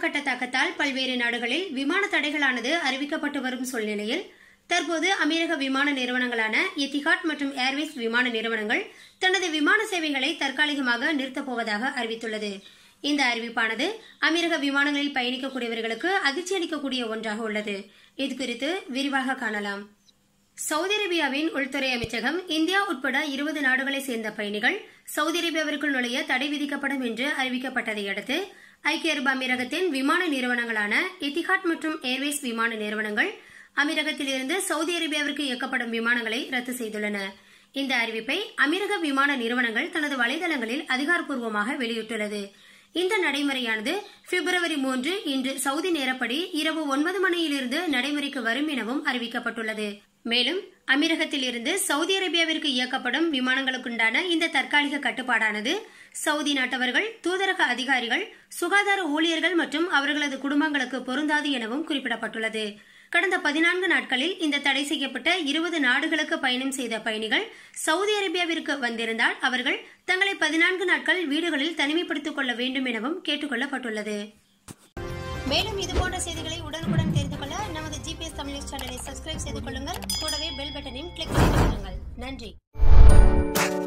கட்ட தாக்கத்தால் பல்வேறு நாடுகளில் விமான தடைகளானது அறிவிக்கப்பட்டு வரும் சூழ்நிலையில் தற்போது அமீரக விமான நிறுவனங்களான எத்திஹாட் மற்றும் ஏர்வேஸ் விமான நிறுவனங்கள் தனது விமான சேவைகளை தற்காலிகமாக நிறுத்தப் போவதாக அறிவித்துள்ளது இந்த அறிவிப்பானது அமீரக விமானங்களில் பயணிக்கக்கூடியவர்களுக்கு அதிர்ச்சி அளிக்கக்கூடிய ஒன்றாக உள்ளது இது குறித்து விரிவாக காணலாம் சவுதி அரேபியாவின் உள்துறை அமைச்சகம் இந்தியா உட்பட இருபது நாடுகளை சேர்ந்த பயணிகள் சவுதி அரேபியாவிற்குள் நுழைய தடை விதிக்கப்படும் என்று அறிவிக்கப்பட்டதை அடுத்து ஐக்கிய அரபு அமீரகத்தின் விமான நிறுவனங்களான எத்திஹாட் மற்றும் ஏர்வேஸ் விமான நிறுவனங்கள் அமீரகத்திலிருந்து சவுதி அரேபியாவிற்கு இயக்கப்படும் விமானங்களை ரத்து செய்துள்ளன இந்த அறிவிப்பை அமீரக விமான நிறுவனங்கள் தனது வலைதளங்களில் அதிகாரப்பூர்வமாக வெளியிட்டுள்ளது இந்த நடைமுறையானது பிப்ரவரி மூன்று இன்று சவுதி நேரப்படி இரவு ஒன்பது மணியிலிருந்து நடைமுறைக்கு வரும் எனவும் அறிவிக்கப்பட்டுள்ளது மேலும் அமீரகத்தில் இருந்து சவுதி அரேபியாவிற்கு இயக்கப்படும் விமானங்களுக்குண்டான இந்த தற்காலிக கட்டுப்பாடானது சவுதி நாட்டவர்கள் தூதரக அதிகாரிகள் சுகாதார ஊழியர்கள் மற்றும் அவர்களது குடும்பங்களுக்கு பொருந்தாது எனவும் குறிப்பிடப்பட்டுள்ளது கடந்த பதினான்கு நாட்களில் இந்த தடை செய்யப்பட்ட இருபது நாடுகளுக்கு பயணம் செய்த பயணிகள் சவுதி அரேபியாவிற்கு வந்திருந்தால் அவர்கள் தங்களை பதினான்கு நாட்கள் வீடுகளில் தனிமைப்படுத்திக் கொள்ள வேண்டும் எனவும் கேட்டுக் கொள்ளப்பட்டுள்ளது மேலும் இதுபோன்ற செய்திகளை உடனுக்குடன் தெரிந்து கொள்ள நமது ஜிபிஎஸ் தமிழ் சேனலை சப்ஸ்கிரைப் செய்து கொள்ளுங்கள் கூடவே பெல் பட்டனையும் கிளிக் செய்து கொள்ளுங்கள் நன்றி